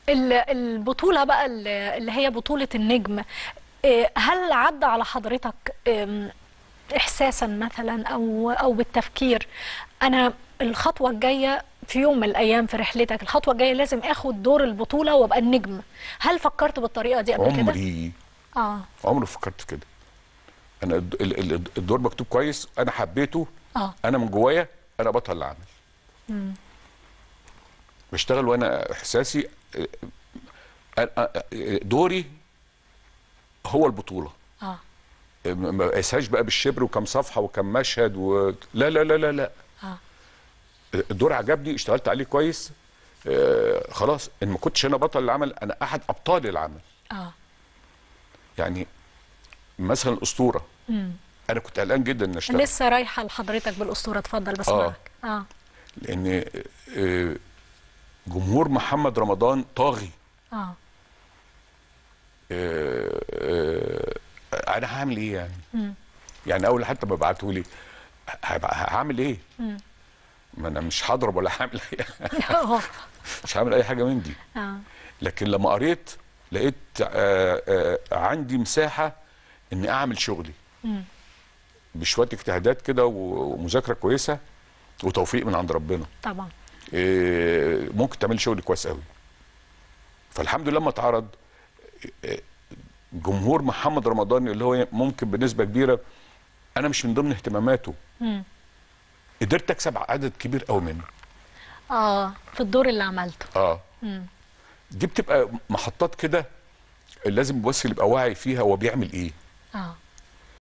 ال- البطولة بقى ال- اللي هي بطولة النجم إيه، هل عدى على حضرتك إم، إحساسا مثلا أو أو بالتفكير أنا الخطوة الجاية في يوم من الأيام في رحلتك الخطوة الجاية لازم آخد دور البطولة وأبقى النجم هل فكرت بالطريقة دي قبل كده؟ عمري آه عمري فكرت في كده انا الد- ال- ال- الدور مكتوب كويس انا حبيته آه انا من جوايا انا بطل العمل بشتغل وانا احساسي آه، آه، آه، دوري هو البطوله آه ما ما بقيسهاش بقى بالشبر وكم صفحه وكم مشهد و... لا لا لا لا لا آه الدور عجبني اشتغلت عليه كويس آه خلاص ان ما كنتش انا بطل العمل انا احد ابطال العمل آه يعني مثلا الاسطوره مم. انا كنت قلقان جدا ان اشتغل لسه رايحة لحضرتك بالأسطورة اتفضل بسمعك آه لان آه، جمهور محمد رمضان طاغي آه آه، آه، انا هعمل ايه يعني مم. يعني اول حتى ما بعتوا لي هعمل ايه مم. ما انا مش هضرب ولا هعمل اي آه مش هعمل اي حاجه من دي آه لكن لما قريت لقيت آه، آه، عندي مساحه اني اعمل شغلي مم. بشويه اجتهادات كده ومذاكره كويسه وتوفيق من عند ربنا طبعا إيه، ممكن تعمل شغل كويس قوي فالحمد لله لما اتعرض إيه، جمهور محمد رمضان اللي هو ممكن بنسبه كبيره انا مش من ضمن اهتماماته مم. قدرت اكسب عدد كبير قوي منه آه في الدور اللي عملته اه مم. دي بتبقى محطات كده لازم الممثل يبقى واعي فيها هو بيعمل ايه آه